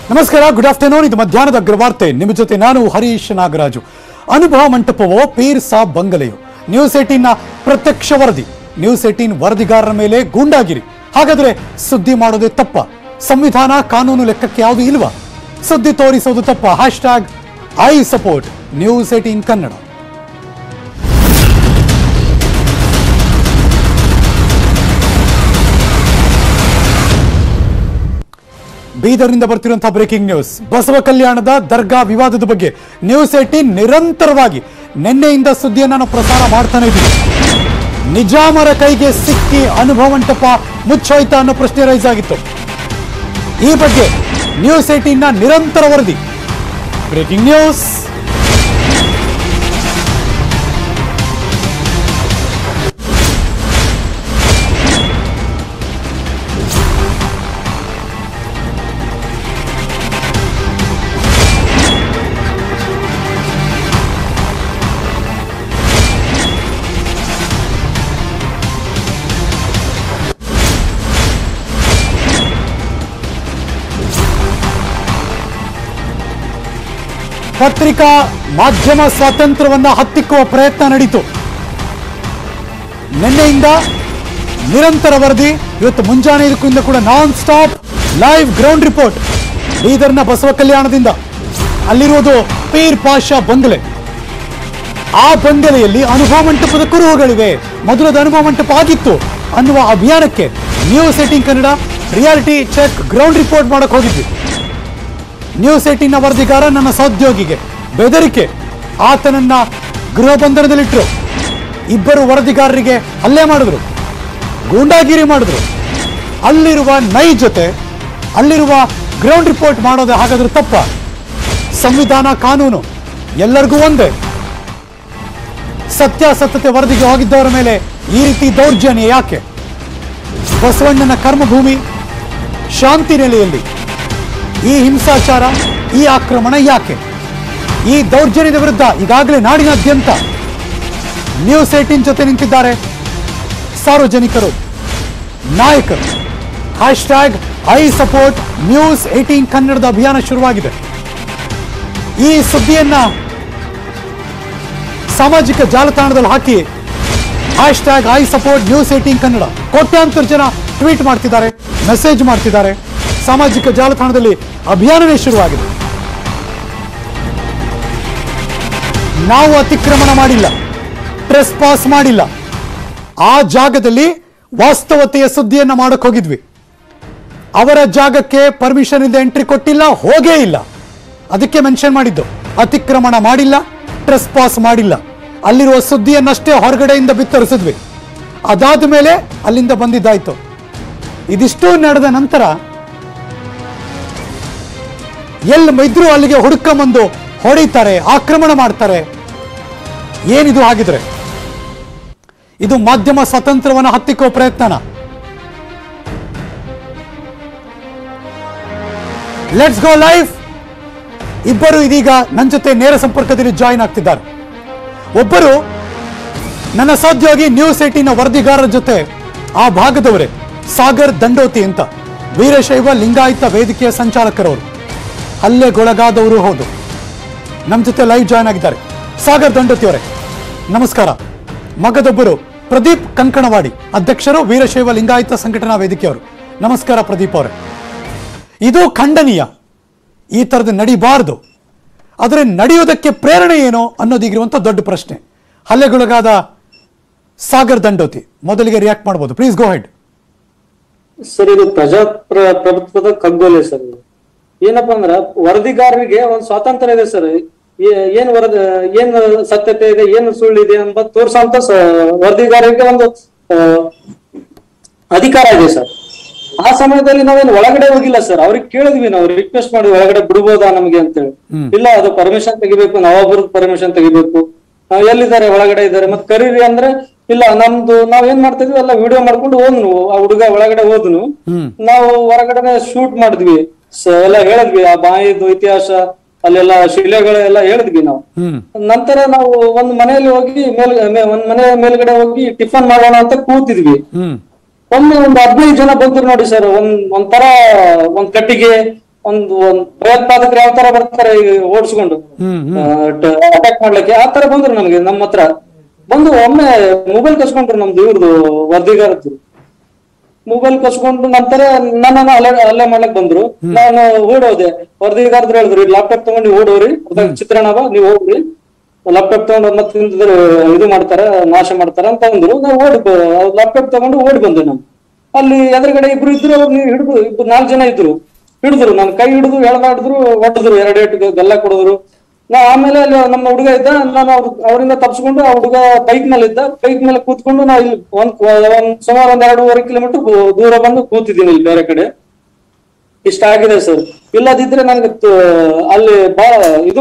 ನಮಸ್ಕಾರ good afternoon ಇದು ಮಧ್ಯಾಹ್ನದ ಅಗ್ರವಾರ್ತೆ ನಿಮ್ಮ ಜೊತೆ ನಾನು ಹರೀಶ್ ನಾಗರಾಜು ಅನುಭವ ಮಂಟಪವೋ ಪೀರ್ ಸಾಬ್ ಬಂಗಲೆಯೋ ನ್ಯೂಸ್ ಏಟೀನ್ನ ಪ್ರತ್ಯಕ್ಷ ವರದಿ ನ್ಯೂಸ್ ಏಟೀನ್ ವರದಿಗಾರರ ಮೇಲೆ ಗೂಂಡಾಗಿರಿ ಹಾಗಾದ್ರೆ ಸುದ್ದಿ ಮಾಡೋದೇ ತಪ್ಪ ಸಂವಿಧಾನ ಕಾನೂನು ಲೆಕ್ಕಕ್ಕೆ ಯಾವುದು ಇಲ್ವಾ ಸುದ್ದಿ ತೋರಿಸೋದು ತಪ್ಪ hashtag I support News eighteen Kannada ಬೀದರ್ನಿಂದ ಬರ್ತಿರುವಂತಹ ಬ್ರೇಕಿಂಗ್ ನ್ಯೂಸ್ ಬಸವ ಕಲ್ಯಾಣದ ದರ್ಗಾ ವಿವಾದದ ಬಗ್ಗೆ ನ್ಯೂಸ್ ಏಟೀನ್ ನಿರಂತರವಾಗಿ ನಿನ್ನೆಯಿಂದ ಸುದ್ದಿಯನ್ನು ನಾವು ಪ್ರಸಾರ ಮಾಡ್ತಾನೆ ಇದ್ದೀವಿ ನಿಜಾಮರ ಕೈಗೆ ಸಿಕ್ಕಿ ಅನುಭವ ಮಂಟಪ ಮುಚ್ಚೋಯ್ತಾ ಅನ್ನೋ ಪ್ರಶ್ನೆ ರೈಸ್ ಆಗಿತ್ತು ಈ ಬಗ್ಗೆ ನ್ಯೂಸ್ ಏಟೀನ್ ನ ನಿರಂತರ ವರದಿ ಬ್ರೇಕಿಂಗ್ ನ್ಯೂಸ್ ಪತ್ರಿಕಾ ಮಾಧ್ಯಮ ಸ್ವಾತಂತ್ರ್ಯವನ್ನ ಹತ್ತಿಕ್ಕುವ ಪ್ರಯತ್ನ ನಡೀತು ನಿನ್ನೆಯಿಂದ ನಿರಂತರ ವರದಿ ಇವತ್ತು ಮುಂಜಾನೆ ಇದಕ್ಕಿಂತ ಕೂಡ non stop live ground report ಬೀದರ್ನ ಬಸವ ಕಲ್ಯಾಣದಿಂದ ಅಲ್ಲಿರುವುದು ಪೀರ್ ಪಾಷಾ ಬಂಗಲೆ ಆ ಬಂಗಲೆಯಲ್ಲಿ ಅನುಭವ ಮಂಟಪದ ಕುರುಹುಗಳಿವೆ ಮೊದಲದ ಅನುಭವ ಮಂಟಪ ಆಗಿತ್ತು ಅನ್ನುವ ಅಭಿಯಾನಕ್ಕೆ News eighteen Kannada reality check ground report ಮಾಡಕ್ ಹೋಗಿದ್ವಿ ನ್ಯೂಸ್ ಏಟಿನ ವರದಿಗಾರ ನನ್ನ ಸಹೋದ್ಯೋಗಿಗೆ ಬೆದರಿಕೆ ಆತನನ್ನ ಗೃಹ ಬಂಧನದಲ್ಲಿಟ್ಟರು ಇಬ್ಬರು ವರದಿಗಾರರಿಗೆ ಹಲ್ಲೆ ಮಾಡಿದ್ರು ಗೂಂಡಾಗಿರಿ ಮಾಡಿದ್ರು ಅಲ್ಲಿರುವ ನೈಜತೆ ಅಲ್ಲಿರುವ ಗ್ರೌಂಡ್ ರಿಪೋರ್ಟ್ ಮಾಡೋದು ಹಾಗಾದ್ರೆ ತಪ್ಪ ಸಂವಿಧಾನ ಕಾನೂನು ಎಲ್ಲರಿಗೂ ಒಂದೇ ಸತ್ಯಾಸತ್ಯತೆ ವರದಿಗೆ ಹೋಗಿದ್ದವರ ಮೇಲೆ ಈ ರೀತಿ ದೌರ್ಜನ್ಯ ಯಾಕೆ ಬಸವಣ್ಣನ ಕರ್ಮಭೂಮಿ ಶಾಂತಿ ನೆಲೆಯಲ್ಲಿ ಈ ಹಿಂಸಾಚಾರ ಈ ಆಕ್ರಮಣ ಯಾಕೆ ಈ ದೌರ್ಜನ್ಯದ ವಿರುದ್ಧ ಈಗಾಗಲೇ ನಾಡಿನಾದ್ಯಂತ ನ್ಯೂಸ್ ಏಟೀನ್ ಜೊತೆ ನಿಂತಿದ್ದಾರೆ ಸಾರ್ವಜನಿಕರು ನಾಯಕರು hashtag I support News eighteen ಕನ್ನಡದ ಅಭಿಯಾನ ಶುರುವಾಗಿದೆ ಈ ಸುದ್ದಿಯನ್ನ ಸಾಮಾಜಿಕ ಜಾಲತಾಣದಲ್ಲಿ ಹಾಕಿ hashtag I support News eighteen Kannada ಕೋಟ್ಯಾಂತರ ಜನ ಟ್ವೀಟ್ ಮಾಡ್ತಿದ್ದಾರೆ ಮೆಸೇಜ್ ಮಾಡ್ತಿದ್ದಾರೆ ಸಾಮಾಜಿಕ ಜಾಲತಾಣದಲ್ಲಿ ಅಭಿಯಾನವೇ ಶುರುವಾಗಿದೆ ನಾವು ಅತಿಕ್ರಮಣ ಮಾಡಿಲ್ಲ ಟ್ರೆಸ್ ಪಾಸ್ ಮಾಡಿಲ್ಲ ಆ ಜಾಗದಲ್ಲಿ ವಾಸ್ತವತೆಯ ಸುದ್ದಿಯನ್ನ ಮಾಡಕ್ ಹೋಗಿದ್ವಿ ಅವರ ಜಾಗಕ್ಕೆ ಪರ್ಮಿಷನ್ ಇಂದ ಎಂಟ್ರಿ ಕೊಟ್ಟಿಲ್ಲ ಹೋಗೇ ಇಲ್ಲ ಅದಕ್ಕೆ ಮೆನ್ಷನ್ ಮಾಡಿದ್ದು ಅತಿಕ್ರಮಣ ಮಾಡಿಲ್ಲ ಟ್ರೆಸ್ ಪಾಸ್ ಮಾಡಿಲ್ಲ ಅಲ್ಲಿರುವ ಸುದ್ದಿಯನ್ನಷ್ಟೇ ಹೊರಗಡೆಯಿಂದ ಬಿತ್ತರಿಸಿದ್ವಿ ಅದಾದ ಮೇಲೆ ಅಲ್ಲಿಂದ ಬಂದಿದ್ದಾಯ್ತು ಇದಿಷ್ಟು ನಡೆದ ನಂತರ ಎಲ್ಲಿ ಇದ್ರು ಅಲ್ಲಿಗೆ ಹುಡುಕೊಂಬಂದು ಹೊಡಿತಾರೆ ಆಕ್ರಮಣ ಮಾಡ್ತಾರೆ ಏನಿದು ಆಗಿದ್ರೆ ಇದು ಮಾಧ್ಯಮ ಸ್ವಾತಂತ್ರ್ಯವನ್ನು ಹತ್ತಿಕ್ಕುವ ಪ್ರಯತ್ನನ ಲೆಟ್ಸ್ ಗೋ ಲೈಫ್ ಇಬ್ಬರು ಇದೀಗ ನನ್ನ ಜೊತೆ ನೇರ ಸಂಪರ್ಕದಲ್ಲಿ ಜಾಯಿನ್ ಆಗ್ತಿದ್ದಾರೆ ಒಬ್ಬರು ನನ್ನ ಸಹೋದ್ಯೋಗಿ ನ್ಯೂಸ್ ಏಟಿನ ವರದಿಗಾರರ ಜೊತೆ ಆ ಭಾಗದವರೇ ಸಾಗರ್ ದಂಡೋತಿ ಅಂತ ವೀರಶೈವ ಲಿಂಗಾಯತ ವೇದಿಕೆಯ ಸಂಚಾಲಕರವರು ಹಲ್ಲೆಗೊಳಗಾದವರು ಹೌದು ನಮ್ಮ ಜೊತೆ ಲೈವ್ ಜಾಯ್ನ್ ಆಗಿದ್ದಾರೆ ಸಾಗರ್ ದಂಡೋತಿ ಅವರೇ ನಮಸ್ಕಾರ ಮಗದೊಬ್ಬರು ಪ್ರದೀಪ್ ಕಂಕಣವಾಡಿ ಅಧ್ಯಕ್ಷರು ವೀರಶೈವ ಲಿಂಗಾಯತ ಸಂಘಟನಾ ವೇದಿಕೆಯವರು ನಮಸ್ಕಾರ ಪ್ರದೀಪ್ ಅವರೇ ಇದು ಖಂಡನೀಯ ಈ ಥರದ್ದು ನಡಿಬಾರದು ಆದರೆ ನಡೆಯೋದಕ್ಕೆ ಪ್ರೇರಣೆ ಏನು ಅನ್ನೋದಿಗಿರುವಂಥ ದೊಡ್ಡ ಪ್ರಶ್ನೆ ಹಲ್ಲೆಗೊಳಗಾದ ಸಾಗರ್ ದಂಡೋತಿ ಮೊದಲಿಗೆ ರಿಯಾಕ್ಟ್ ಮಾಡ್ಬೋದು ಪ್ಲೀಸ್ ಗೋ ಹೆಡ್ ಸರ್ ಇದು ಪ್ರಜಾಪ್ರ ಪ್ರಭುತ್ವದ ಕಗ್ಗೊಲೆ ಸರ್ ಇದು. ಏನಪ್ಪಾ ಅಂದ್ರ ವರದಿಗಾರರಿಗೆ ಒಂದ್ ಸ್ವಾತಂತ್ರ್ಯ ಇದೆ ಸರ್ ಏ- ಏನ್ ವರದಿ ಏನ್ ಸತ್ಯತೆ ಇದೆ ಏನ್ ಸುಳ್ಳಿದೆ ಎಂಬುದು ತೋರ್ಸಂತ ವರದಿಗಾರರಿಗೆ ಒಂದು ಆ, ಅಧಿಕಾರ ಇದೆ ಸರ್ ಆ ಸಮಯದಲ್ಲಿ ನಾವೇನ್ ಒಳಗಡೆ ಹೋಗಿಲ್ಲ ಸರ್ ಅವ್ರಿಗೆ ಕೇಳಿದ್ವಿ ನಾವು ರಿಕ್ವೆಸ್ಟ್ ಮಾಡಿ ಒಳಗಡೆ ಬಿಡ್ಬೋದಾ ನಮ್ಗೆ ಅಂತೇಳಿ ಇಲ್ಲ ಅದು ಪರ್ಮಿಷನ್ ತೆಗಿಬೇಕು ನವಾಬರದ್ ಪರ್ಮಿಷನ್ ತೆಗಿಬೇಕು ಆ, ಎಲ್ಲಿದ್ದಾರೆ ಒಳಗಡೆ ಇದ್ದಾರೆ ಮತ್ ಕರೀರಿ ಅಂದ್ರೆ ಇಲ್ಲ ನಮ್ದು ನಾವ್ ಏನ್ ಮಾಡ್ತಿದ್ವಿ ಎಲ್ಲ ವಿಡಿಯೋ ಮಾಡ್ಕೊಂಡು ಹೋದ್ನು ಆ ಹುಡುಗ ಒಳಗಡೆ ಹೋದ್ನು ನಾವು ಹೊರಗಡೆ ಶೂಟ್ ಮಾಡಿದ್ವಿ ಸ- ಎಲ್ಲ ಹೇಳಿದ್ವಿ ಆ ಬಾಯಿದು ಇತಿಹಾಸ ಅಲ್ಲೆಲ್ಲ ಶಿಲೆಗಳು ಎಲ್ಲ ಹೇಳಿದ್ವಿ ನಾವು ಹ್ಮ್ ನಂತರ ನಾವು ಒಂದ್ ಮನೆಯಲ್ಲಿ ಹೋಗಿ ಮೇಲ್ ಮೇ- ಒಂದ್ ಮನೆ ಮೇಲ್ಗಡೆ ಹೋಗಿ ಟಿಫನ್ ಮಾಡೋಣ ಅಂತ ಕೂತಿದ್ವಿ ಹ್ಮ್ ಒಮ್ಮೆ ಒಂದ್ ಹದಿನೈದು ಜನ ಬಂದ್ರು ನೋಡಿ ಸರ್ ಒಂದ್ ಒಂಥರ ಒಂದ್ ಕಟ್ಟಿಗೆ ಒಂದು ಒಂದ್ ಭಯೋತ್ಪಾದಕರು ಯಾವ ತರ ಬರ್ತಾರೆ ಈಗ ಓಡಿಸ್ಕೊಂಡು ಹ್ಮ್ ಹ್ಮ್ ಅಟ್ಯಾಕ್ ಮಾಡ್ಲಿಕ್ಕೆ ಆ ತರ ಬಂದ್ರು ನಮ್ಗೆ ನಮ್ಮ ಹತ್ರ ಬಂದು ಒಮ್ಮೆ ಮೊಬೈಲ್ ಕಸ್ಕೊಂಡ್ರು ನಮ್ದು ಇವ್ರದ್ದು ವರದಿಗಾರದ್ದು ಮೊಬೈಲ್ ಕಸ್ಕೊಂಡು ನಂತರ ನನ್ನನ್ನು ಅಲ್ಲೇ ಅಲ್ಲೇ ಮಾಡ್ಲಕ್ ಬಂದ್ರು ನಾನು ಓಡೋದೆ ವರದಿಗಾರದ್ರು ಹೇಳಿದ್ರು ಲ್ಯಾಪ್ಟಾಪ್ ತಗೊಂಡು ಓಡೋರಿ ಅದ್ರಾಗ ಚಿತ್ರಣವ ನೀವು ಹೋಗ್ರಿ ಲ್ಯಾಪ್ಟಾಪ್ ತಗೊಂಡು ಮತ್ತೆ ಹಿಂದಿದ್ರು ಇದು ಮಾಡ್ತಾರ ನಾಶ ಮಾಡ್ತಾರ ಅಂತ ಅಂದ್ರು ನಾವು ಓಡಿ ಲ್ಯಾಪ್ಟಾಪ್ ತಗೊಂಡು ಓಡಿ ಬಂದೆ ನಾನು ಅಲ್ಲಿ ಎದುರುಗಡೆ ಇಬ್ರು ಇದ್ರು ಅವ್ರು ಹಿಡಿದು ಇಬ್ರು ನಾಲ್ಕು ಜನ ಇದ್ರು ಹಿಡಿದ್ರು ನನ್ನ ಕೈ ಹಿಡಿದು ಎಳ್ದಾಡಿದ್ರು ಹೊಡೆದ್ರು ಎರಡು ಏಟು ಗಲ್ಲ ಕೊಡಿದ್ರು ನಾ ಆಮೇಲೆ ಅಲ್ಲಿ ನಮ್ಮ ಹುಡುಗ ಇದ್ದ ನಾನು ಅವ್ರ ಅವರಿಂದ ತಪ್ಪಿಸ್ಕೊಂಡು ಆ ಹುಡುಗ ಬೈಕ್ ಮೇಲೆ ಇದ್ದ ಬೈಕ್ ಮೇಲೆ ಕೂತ್ಕೊಂಡು ನಾ ಇಲ್ಲಿ ಒಂದ್ ಒಂದ್ ಸುಮಾರು ಒಂದ್ ಎರಡೂವರೆ ಕಿಲೋಮೀಟರ್ ದೂರ ಬಂದು ಕೂತಿದ್ದೀನಿ ಇಲ್ಲಿ ಬೇರೆ ಕಡೆ ಇಷ್ಟ ಆಗಿದೆ ಸರ್ ಇಲ್ಲದಿದ್ರೆ ನನಗೆ ತ- ಅಲ್ಲಿ ಬಹಳ ಇದು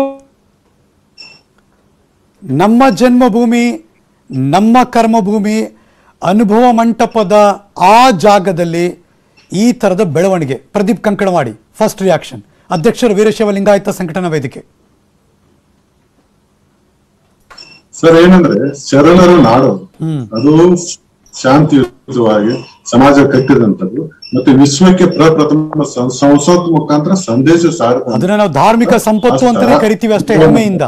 ನಮ್ಮ ಜನ್ಮಭೂಮಿ ನಮ್ಮ ಕರ್ಮಭೂಮಿ ಅನುಭವ ಮಂಟಪದ ಆ ಜಾಗದಲ್ಲಿ ಈ ಥರದ ಬೆಳವಣಿಗೆ ಪ್ರದೀಪ್ ಕಂಕಣವಾಡಿ ಫಸ್ಟ್ ರಿಯಾಕ್ಷನ್ ಅಧ್ಯಕ್ಷರು ವೀರಶೈವ ಲಿಂಗಾಯತ ಸಂಘಟನಾ ವೇದಿಕೆ ಸರ್ ಏನಂದ್ರೆ ಶರಣರ ನಾಡು ಹ್ಮ್. ಅದು ಶಾಂತಿಯುತವಾಗಿ ಸಮಾಜ ಕಟ್ಟಿದಂಥದ್ದು ಮತ್ತೆ ವಿಶ್ವಕ್ಕೆ ಪ್ರಪ್ರಥಮ ಸಂ- ಸಂಸತ್ ಮುಖಾಂತರ ಸಂದೇಶ ಸಾರಿದ ಅದನ್ನ ನಾವು ಧಾರ್ಮಿಕ ಸಂಪತ್ತು ಅಂತಾನೆ ಕರಿತೀವಿ ಅಷ್ಟೇ ಹೆಮ್ಮೆಯಿಂದ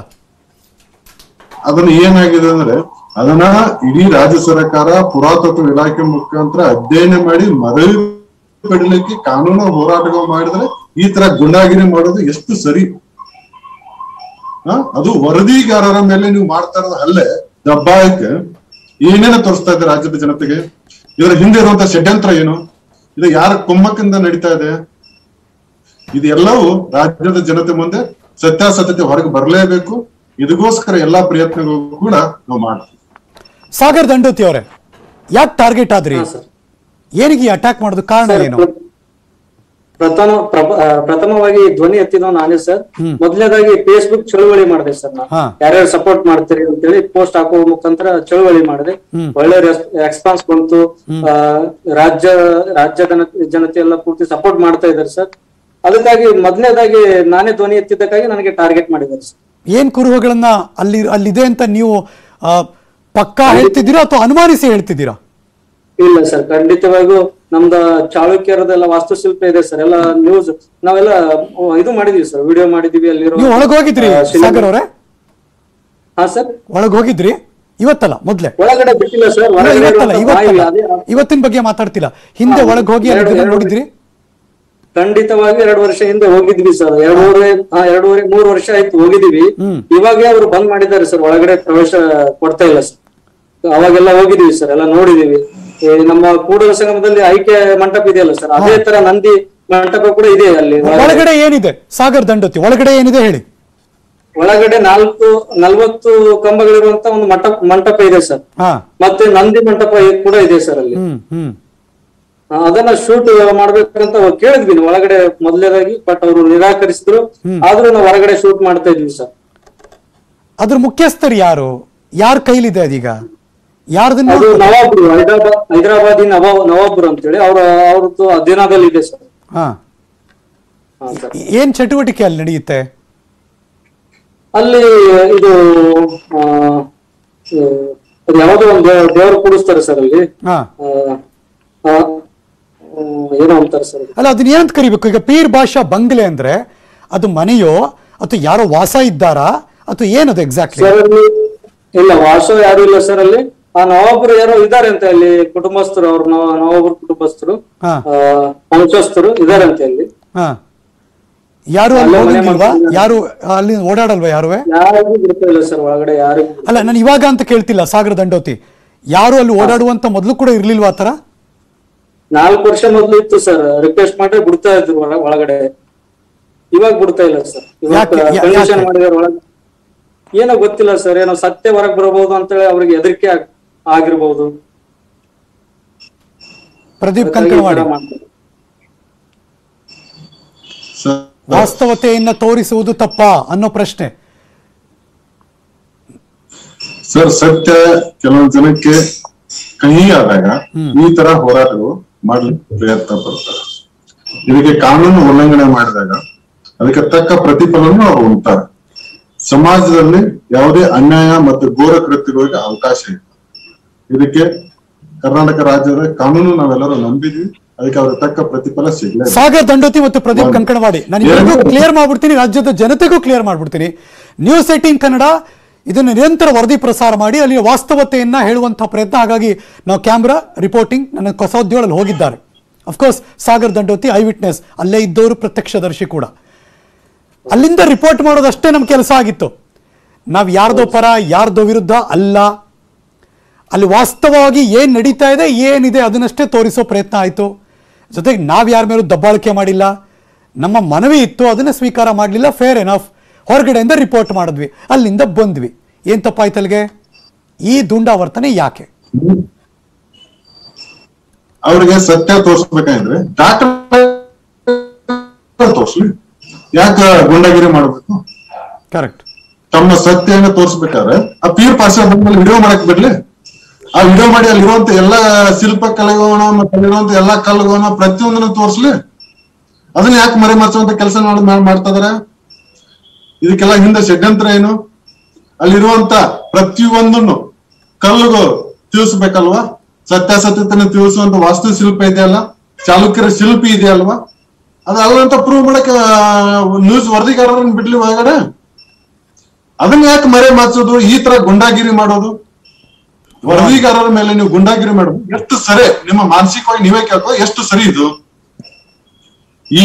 ಅದನ್ನ ಏನಾಗಿದೆ ಅಂದ್ರೆ ಅದನ್ನ ಇಡೀ ರಾಜ್ಯ ಸರ್ಕಾರ ಪುರಾತತ್ವ ಇಲಾಖೆ ಮುಖಾಂತರ ಅಧ್ಯಯನ ಮಾಡಿ ಮರಳಿ ಪಡಿಲಿಕ್ಕೆ ಕಾನೂನು ಹೋರಾಟಗಳು ಮಾಡಿದ್ರೆ ಈ ತರ ಗುಂಡಾಗಿರಿ ಮಾಡೋದು ಎಷ್ಟು ಸರಿ ಆ? ಅದು ವರದಿಗಾರರ ಮೇಲೆ ನೀವು ಮಾಡ್ತಾ ಇರೋದು ಹಲ್ಲೆ ದಬ್ಬಾಯಕ್ಕೆ ಏನೇನ ತೋರಿಸ್ತಾ ಇದೆ ರಾಜ್ಯದ ಜನತೆಗೆ ಇದರ ಹಿಂದೆ ಇರುವಂತ ಷಡ್ಯಂತ್ರ ಏನು ಇದು ಯಾರ ಕುಮ್ಮಕ್ಕಿಂದ ನಡೀತಾ ಇದೆ ಇದೆಲ್ಲವೂ ರಾಜ್ಯದ ಜನತೆ ಮುಂದೆ ಸತ್ಯಾಸತ್ಯತೆ ಹೊರಗೆ ಬರಲೇಬೇಕು ಇದಕ್ಕೋಸ್ಕರ ಎಲ್ಲಾ ಪ್ರಯತ್ನಗಳು ಕೂಡ ನಾವು ಮಾಡ್ತೀವಿ ಸಾಗರ್ ದಂಡೋತಿ ಅವರೇ ಯಾಕೆ ಟಾರ್ಗೆಟ್ ಆದ್ರಿ ಹಾ, ಸರ್. ಏನಿಗೆ ಅಟ್ಯಾಕ್ ಮಾಡೋದು ಕಾರಣ ಏನು ಪ್ರಥಮ ಪ್ರಪ- ಆ, ಪ್ರಥಮವಾಗಿ ಧ್ವನಿ ಎತ್ತಿದವ್ ನಾನೇ ಸರ್ ಹ್ಮ್. ಮೊದಲನೇದಾಗಿ ಫೇಸ್ಬುಕ್ ಚಳುವಳಿ ಮಾಡಿದೆ ಸರ್ ನಾನು ಹಾ. ಯಾರ್ಯಾರು ಸಪೋರ್ಟ್ ಮಾಡ್ತೀರಿ ಅಂತೇಳಿ ಪೋಸ್ಟ್ ಹಾಕುವ ಮುಖಾಂತರ ಚಳುವಳಿ ಮಾಡಿದೆ ಹ್ಮ್. ಒಳ್ಳೆ ರೆಸ್ಪಾನ್ಸ್ ಬಂತು ಆ, ರಾಜ್ಯ ರಾಜ್ಯ ಜನತೆ ಜನತೆ ಎಲ್ಲ ಪೂರ್ತಿ ಸಪೋರ್ಟ್ ಮಾಡ್ತಾ ಇದ್ದಾರೆ ಸರ್ ಅದಕ್ಕಾಗಿ ಮೊದಲನೇದಾಗಿ ನಾನೇ ಧ್ವನಿ ಎತ್ತಿದ್ದಕ್ಕಾಗಿ ನನಗೆ ಟಾರ್ಗೆಟ್ ಮಾಡಿದ್ದಾರೆ ಸರ್ ಏನ್ ಕುರುಹುಗಳನ್ನ ಅಲ್ಲಿ ಅಲ್ಲಿದೆ ಅಂತ ನೀವು ಆ, ಪಕ್ಕಾ ಹೇಳ್ತಿದ್ದೀರಾ ಅಥವಾ ಅನುಮಾನಿಸಿ ಹೇಳ್ತಿದ್ದೀರಾ ಇಲ್ಲ ಸರ್ ಖಂಡಿತವಾಗಿಯೂ ನಮ್ದ ಚಾಳುಕ್ಯರದೆಲ್ಲ ವಾಸ್ತುಶಿಲ್ಪ ಇದೆ ಸರ್ ಎಲ್ಲ ನ್ಯೂಸ್ ನಾವೆಲ್ಲ ಓ, ಇದು ಮಾಡಿದೀವಿ ಸರ್ ವಿಡಿಯೋ ಮಾಡಿದೀವಿ ಅಲ್ಲಿರೋ ನೀವು ಒಳಗ್ ಹೋಗಿದ್ರಿ ಆ, ಶಿಲೆ- ಸಾಗರ್ ಅವರೇ ಹಾ ಸರ್ ಒಳಗ್ ಹೋಗಿದ್ರಿ ಇವತ್ತಲ್ಲ ಮೊದ್ಲೇ ಒಳಗಡೆ ಬಿಟ್ಟಿಲ್ಲ ಸರ್ ಇಲ್ಲ, ಹೊರಗಡೆ ಇವತ್ತಲ್ಲ ಇರುವಂತ ಬಾಯಿ ಇವತ್ತಲ್ಲ ಅದೇ- ಇವತ್ತಿನ ಬಗ್ಗೆ ಮಾತಾಡ್ತಿಲ್ಲ ಹಿಂದೆ ಹಾ, ಒಳಗ್ ಹೋಗಿ ಅಲ್ಲಿ ಎರಡು- ಇದನ್ನ ಎರಡು- ನೋಡಿದ್ರಿ ಖಂಡಿತವಾಗಿ ಎರಡು ವರ್ಷ ಹಿಂದೆ ಹೋಗಿದ್ವಿ ಸರ್ ಎರಡೂವರೆ ಹಾ ಎರಡೂವರೆ ಮೂರು ವರ್ಷ ಆಯ್ತು ಹೋಗಿದೀವಿ ಹ್ಮ್. ಇವಾಗೇ ಅವರು ಬಂದ್ ಮಾಡಿದ್ದಾರೆ ಸರ್ ಒಳಗಡೆ ಪ್ರವೇಶ ಕೊಡ್ತಾ ಇಲ್ಲ ಸರ್ ಅವಾಗೆಲ್ಲ ಹೋಗಿದೀವಿ ಸರ್ ಎಲ್ಲ ನೋಡಿದೀವಿ ಈ ನಮ್ಮ ಕೂಡಲ ಸಂಗಮದಲ್ಲಿ ಐಕ್ಯ ಮಂಟಪ ಇದೆಯಲ್ಲ ಸರ್ ಅದೇ ತರ ನಂದಿ ಮಂಟಪ ಕೂಡ ಇದೆ ಅಲ್ಲಿ ಒಳಗಡೆ. ಒಳಗಡೆ ಏನಿದೆ ಸಾಗರ್ ದಂಡೋತಿ ಒಳಗಡೆ ಏನಿದೆ ಹೇಳಿ ಒಳಗಡೆ ನಾಲ್ಕು ನಲ್ವತ್ತು ಕಂಬಗಳಿರುವಂತ ಒಂದು ಮಂಟಪ ಮಂಟಪ ಇದೆ ಸರ್ ಹಾ ಮತ್ತೆ ನಂದಿ ಮಂಟಪ ಕೂಡ ಇದೆ ಸರ್ ಅಲ್ಲಿ ಹ್ಮ್ ಹ್ಮ್ ಆ, ಅದನ್ನ ಶೂಟ್ ಮಾಡ್ಬೇಕಂತ ಕೇಳಿದ್ವಿ ನಾವು ಒಳಗಡೆ ಮೊದಲನೇದಾಗಿ ಬಟ್ ಅವರು ನಿರಾಕರಿಸಿದ್ರು ಆದ್ರೂ ನಾವು ಹೊರಗಡೆ ಶೂಟ್ ಮಾಡ್ತಾ ಇದ್ವಿ ಸರ್ ಅದ್ರ ಮುಖ್ಯಸ್ಥರು ಯಾರು ಯಾರ ಕೈಲಿದೆ ಅದೀಗ ಯಾರ್ದನ್ನ ಅದು ನವಾಬ್ರು ಹೈದರಾಬಾದ್ ಹೈದರಾಬಾದಿ ನವಾಬ್ ನವಾಬ್ರು ಅಂತೇಳಿ ಅವ್ರ ಅವ್ರದ್ದು ಅಧೀನದಲ್ಲಿ ಇದೆ ಸರ್ ಹಾ ಹಾ ಸರ್ ಏನ್ ಚಟುವಟಿಕೆ ಅಲ್ಲಿ ನಡೆಯುತ್ತೆ ಅಲ್ಲಿ ಇದು ಆ, ಇದು ಅದು ಯಾವ್ದೋ ಒಂದು ದೇವರು ಕೂಡಿಸ್ತಾರೆ ಸರ್ ಅಲ್ಲಿ ಹಾ ಆ, ಆ, ಹ್ಮ್, ಏನೋ ಅಂತಾರೆ ಸರ್ ಅಲ್ಲ ಅದನ್ನ ಏನಂತ ಕರಿಬೇಕು ಈಗ ಪೀರ್ ಭಾಷಾ ಬಂಗ್ಲೆ ಅಂದ್ರೆ ಅದು ಮನೆಯೋ ಅಥವಾ ಯಾರೋ ವಾಸ ಇದ್ದಾರಾ ಅಥವಾ ಏನದು ಎಕ್ಸಾಕ್ಟ್ಲಿ ಸರ್ ಅಲ್ಲಿ ಇಲ್ಲ ವಾಸ ಯಾರು ಇಲ್ಲ ಸರ್ ಅಲ್ಲಿ ಆ ನವಾಬರು ಯಾರೋ ಇದಾರೆ ಅಂತ ಅಲ್ಲಿ ಕುಟುಂಬಸ್ಥರು ಅವ್ರ ನವ- ನವಾಬರು ಕುಟುಂಬಸ್ಥರು ಹಾ ಆ, ವಂಶಸ್ಥರು ಇದಾರೆ ಅಂತ ಅಲ್ಲಿ ಹಾ ಯಾರು ಅಲ್ಲಿ ಅಲ್ಲೇ ಮನೆ ಹೋಗಂಗಿಲ್ವಾ ಮಾಡ್ಕೊಂಡು- ಯಾರು ಅಲ್ಲಿ ಓಡಾಡಲ್ವಾ ಯಾರುವೆ ಯಾರಿಗೂ ಬಿಡ್ತಾ ಇಲ್ಲ ಸರ್ ಒಳಗಡೆ ಯಾರಿಗೂ ಅಲ್ಲ ನಾನು ಇವಾಗ ಅಂತ ಕೇಳ್ತಿಲ್ಲ ಸಾಗರ ದಂಡೋತಿ ಯಾರು ಅಲ್ಲಿ ಓಡಾಡುವಂತ ಮೊದಲು ಕೂಡ ಇರ್ಲಿಲ್ವಾ ಆ ಥರ ನಾಲ್ಕು ವರ್ಷ ಮೊದ್ಲು ಇತ್ತು ಸರ್ ರಿಕ್ವೆಸ್ಟ್ ಮಾಡ್ರೆ ಬಿಡ್ತಾ ಇದ್ರು ಒಳ- ಒಳಗಡೆ ಇವಾಗ ಬಿಡ್ತಾ ಇಲ್ಲ ಸರ್ ಇವಾಗ ಯಾಕೆ? ಯಾ- ಕಂಡೀಷನ್ ಯಾಕೆ? ಮಾಡಿದಾರೆ ಒಳಗೆ ಏನೋ ಗೊತ್ತಿಲ್ಲ ಸರ್ ಏನೋ ಸತ್ಯ ಹೊರಗ್ ಬರಬಹುದು ಅಂತೇಳಿ ಅವ್ರಿಗೆ ಹೆದರಿಕೆ ಆಗ್- ಆಗಿರ್ಬೋದು ಪ್ರದೀಪ್ ಅದಕ್ಕಾಗಿ ಈ ಕಂಕಣವಾಡಿ ತರ ಮಾಡ್ತಾರೆ. ಸರ್ ವಾಸ್ತವತೆಯನ್ನ ತೋರಿಸುವುದು ತಪ್ಪಾ ಅನ್ನೋ ಪ್ರಶ್ನೆ ಸರ್ ಸತ್ಯ ಕೆಲವೊಂದು ಜನಕ್ಕೆ ಕಹಿ ಆದಾಗ ಈ ತರ ಹೋರಾಟಗಳು ಮಾಡ್ಲಿಕ್ಕೆ ಪ್ರಯತ್ನ ಪಡ್ತಾರೆ ಇದಕ್ಕೆ ಕಾನೂನು ಉಲ್ಲಂಘನೆ ಮಾಡಿದಾಗ ಅದಕ್ಕೆ ತಕ್ಕ ಪ್ರತಿಫಲವನ್ನು ಅವರು ಉಂಟಾರೆ ಸಮಾಜದಲ್ಲಿ ಯಾವುದೇ ಅನ್ಯಾಯ ಮತ್ತು ಘೋರ ಕೃತ್ಯಗಳಿಗೆ ಅವಕಾಶ ಇಲ್ಲ ಇದಕ್ಕೆ ಕರ್ನಾಟಕ ರಾಜ್ಯದ ಕಾನೂನು ನಾವೆಲ್ಲರೂ ನಂಬಿದ್ವಿ ಅದಕ್ಕೆ ಅವ್ರ ತಕ್ಕ ಪ್ರತಿಫಲ ಸಿಗ್ಲೇ ಸಾಗರ್ ದಂಡೋತಿ ಮತ್ತು ಪ್ರದೀಪ್ ಒಂದು- ಕಂಕಣವಾಡಿ ನಾನು ಇಬ್ಬರಿಗೂ ಎರಡು- ಕ್ಲಿಯರ್ ಮಾಡ್ಬಿಡ್ತೀನಿ ರಾಜ್ಯದ ಜನತೆಗೂ ಕ್ಲಿಯರ್ ಮಾಡ್ಬಿಡ್ತೀನಿ ನ್ಯೂಸ್ ಏಟೀನ್ ಕನ್ನಡ ಇದನ್ನು ನಿರಂತರ ವರದಿ ಪ್ರಸಾರ ಮಾಡಿ ಅಲ್ಲಿ ವಾಸ್ತವತೆಯನ್ನ ಹೇಳುವಂತಹ ಪ್ರಯತ್ನ ಹಾಗಾಗಿ ನಾವು ಕ್ಯಾಮ್ರಾ ರಿಪೋರ್ಟಿಂಗ್ ನನ್ನ ಕಸೋದ್ಯೋಳಲ್ಲಿ ಹೋಗಿದ್ದಾರೆ of course Sagar Dandoti eyewitness ಅಲ್ಲೇ ಇದ್ದವರು ಪ್ರತ್ಯಕ್ಷದರ್ಶಿ ಕೂಡ ಅಲ್ಲಿಂದ ರಿಪೋರ್ಟ್ ಮಾಡೋದಷ್ಟೇ ನಮ್ಮ ಕೆಲಸ ಆಗಿತ್ತು ನಾವು ಯಾರ್ದೋ ಪರ ಯಾರ್ದೋ ವಿರುದ್ಧ ಅಲ್ಲ ಅಲ್ಲಿ ವಾಸ್ತವವಾಗಿ ಏನು ನಡೀತಾ ಇದೆ ಏನಿದೆ ಅದನ್ನಷ್ಟೇ ತೋರಿಸೋ ಪ್ರಯತ್ನ ಆಯಿತು ಜೊತೆಗೆ ನಾವು ಯಾರ ಮೇಲೂ ದಬ್ಬಾಳಿಕೆ ಮಾಡಿಲ್ಲ ನಮ್ಮ ಮನವಿ ಇತ್ತು ಅದನ್ನು ಸ್ವೀಕಾರ ಮಾಡಲಿಲ್ಲ ಫೇರ್ ಎನಫ್ ಹೊರಗಡೆಯಿಂದ ರಿಪೋರ್ಟ್ ಮಾಡಿದ್ವಿ ಅಲ್ಲಿಂದ ಬಂದ್ವಿ ಏನು ತಪ್ಪಾಯ್ತು ಅಲ್ಲಿಗೆ ಈ ದುಂಡಾವರ್ತನೆ ಯಾಕೆ ಅವ್ರಿಗೆ ಸತ್ಯ ತೋರ್ಸ್ಬೇಕಾದ್ರೆ ಡಾಕ್ಟರ್ ತೋರ್ಸ್ಲಿ ಯಾಕ ಗುಂಡಾಗಿರಿ ಮಾಡ್ಬೇಕು ಕರೆಕ್ಟ್ ತಮ್ಮ ಸತ್ಯನ ತೋರ್ಸ್ಬೇಕಾದ್ರೆ ಆ ಪೀರ್ ಪಾಸ್ ಬಂದ್ಮೇಲೆ ವಿಡಿಯೋ ಮಾಡಕ್ ಬಿಡ್ಲಿ ಆ ವಿಡಿಯೋ ಮಾಡಿ ಅಲ್ಲಿರುವಂತ ಎಲ್ಲಾ ಶಿಲ್ಪ ಕಲೆಗೋಣ ಮತ್ತೆ ಅಲ್ಲಿರುವಂತ ಎಲ್ಲಾ ಕಲ್ಗೋಣ ಪ್ರತಿಯೊಂದನ್ನ ತೋರ್ಸ್ಲಿ ಅದನ್ನ ಯಾಕೆ ಮರೆ ಮಚ್ಚುವಂತ ಕೆಲಸ ಮಾಡಿ ಮಾಡ್ತಾ ಇದಾರೆ ಇದಕ್ಕೆಲ್ಲ ಹಿಂದೆ ಷಡ್ಯಂತ್ರ ಏನು ಅಲ್ಲಿರುವಂತ ಪ್ರತಿಯೊಂದನ್ನು ಕಲ್ಲುಗಳು ತಿಳಿಸ್ಬೇಕಲ್ವಾ ಸತ್ಯಾಸತ್ಯತೆನ ತಿಳಿಸುವಂತ ವಾಸ್ತುಶಿಲ್ಪ ಇದೆಯಲ್ಲ ಚಾಲುಕ್ಯರ ಶಿಲ್ಪಿ ಇದೆಯಲ್ವಾ ಅದಲ್ಲಂತ ಪ್ರೂವ್ ಮಾಡಕ್ ನ್ಯೂಸ್ ವರದಿಗಾರರನ್ನ ಬಿಡ್ಲಿ ಒಳಗಡೆ ಅದನ್ನ ಯಾಕೆ ಮರೆ ಮಾಚೋದು ಈ ತರ ಗುಂಡಾಗಿರಿ ಮಾಡೋದು ವರದಿಗಾರರ ಮೇಲೆ ನೀವು ಗುಂಡಾಗಿರಿ ಮಾಡೋದು ಎಷ್ಟು ಸರಿ ನಿಮ್ಮ ಮಾನಸಿಕವಾಗಿ ನೀವೇ ಕೇಳ್ಕೋ ಎಷ್ಟು ಸರಿ ಇದು ಈ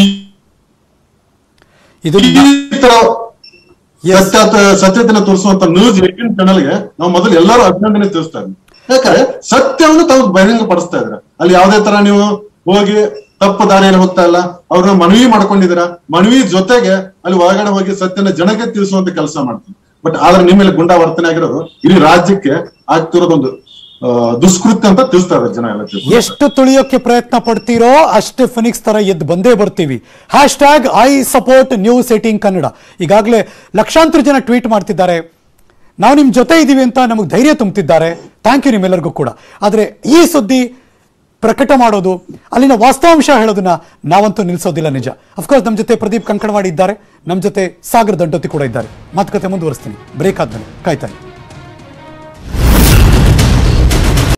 ಇದು ಈ ತರ ಸತ್ಯ ಸತ್ಯತೆನ ತೋರಿಸುವಂತ ನ್ಯೂಸ್ ಏಟೀನ್ ಚಾನಲ್ಗೆ ನಾವು ಮೊದಲು ಎಲ್ಲರೂ ಅಭಿನಂದನೆ ತಿಳಿಸ್ತಾ ಇದ್ವಿ ಯಾಕಂದ್ರೆ ಸತ್ಯವನ್ನು ತಾವು ಬಹಿರಂಗ ಪಡಿಸ್ತಾ ಇದ್ರ ಅಲ್ಲಿ ಯಾವುದೇ ತರ ನೀವು ಹೋಗಿ ತಪ್ಪು ದಾರಿಯಲ್ಲಿ ಹೋಗ್ತಾ ಇಲ್ಲ ಅವ್ರನ್ನ ಮನವಿ ಮಾಡ್ಕೊಂಡಿದ್ದೀರಾ ಮನವಿ ಜೊತೆಗೆ ಅಲ್ಲಿ ಒಳಗಡೆ ಹೋಗಿ ಸತ್ಯನ ಜನಕ್ಕೆ ತಿಳಿಸುವಂತ ಕೆಲಸ ಮಾಡ್ತೀವಿ ಬಟ್ ಆದ್ರೆ ನಿಮ್ಮ ಮೇಲೆ ಗುಂಡಾ ವರ್ತನೆ ಆಗಿರೋದು ಇಡೀ ರಾಜ್ಯಕ್ಕೆ ಆಗ್ತಿರೋದೊಂದು ಆ, ದುಷ್ಕೃತ್ಯ ಅಂತ ತಿಳಿಸ್ತಾ ಇದ್ದಾರೆ ಜನ ಎಲ್ಲ ತಿಳ್ಕೊಂಡು. ಎಷ್ಟು ತುಳಿಯೋಕೆ ಪ್ರಯತ್ನ ಪಡ್ತೀರೋ ಅಷ್ಟೇ ಫಿನಿಕ್ಸ್ ತರ ಎದ್ದು ಬಂದೇ ಬರ್ತೀವಿ hashtag I support News eighteen Kannada ಈಗಾಗಲೇ ಲಕ್ಷಾಂತರ ಜನ ಟ್ವೀಟ್ ಮಾಡ್ತಿದ್ದಾರೆ ನಾವು ನಿಮ್ಮ ಜೊತೆ ಇದ್ದೀವಿ ಅಂತ ನಮಗೆ ಧೈರ್ಯ ತುಂಬುತ್ತಿದ್ದಾರೆ ಥ್ಯಾಂಕ್ ಯು ನಿಮ್ಮೆಲ್ಲರಿಗೂ ಕೂಡ ಆದರೆ ಈ ಸುದ್ದಿ ಪ್ರಕಟ ಮಾಡೋದು ಅಲ್ಲಿನ ವಾಸ್ತವಾಂಶ ಹೇಳೋದನ್ನ ನಾವಂತೂ ನಿಲ್ಲಿಸೋದಿಲ್ಲ ನಿಜ ಅಫ್ಕೋರ್ಸ್ ನಮ್ಮ ಜೊತೆ ಪ್ರದೀಪ್ ಕಂಕಣವಾಡಿ ಇದ್ದಾರೆ ನಮ್ಮ ಜೊತೆ ಸಾಗರ್ ದಂಡೋತಿ ಕೂಡ ಇದ್ದಾರೆ ಮಾತುಕತೆ ಮುಂದುವರಿಸ್ತೀನಿ ಬ್ರೇಕ್ ಆದ್ಮೇಲೆ ಕಾಯ್ತಾನೆ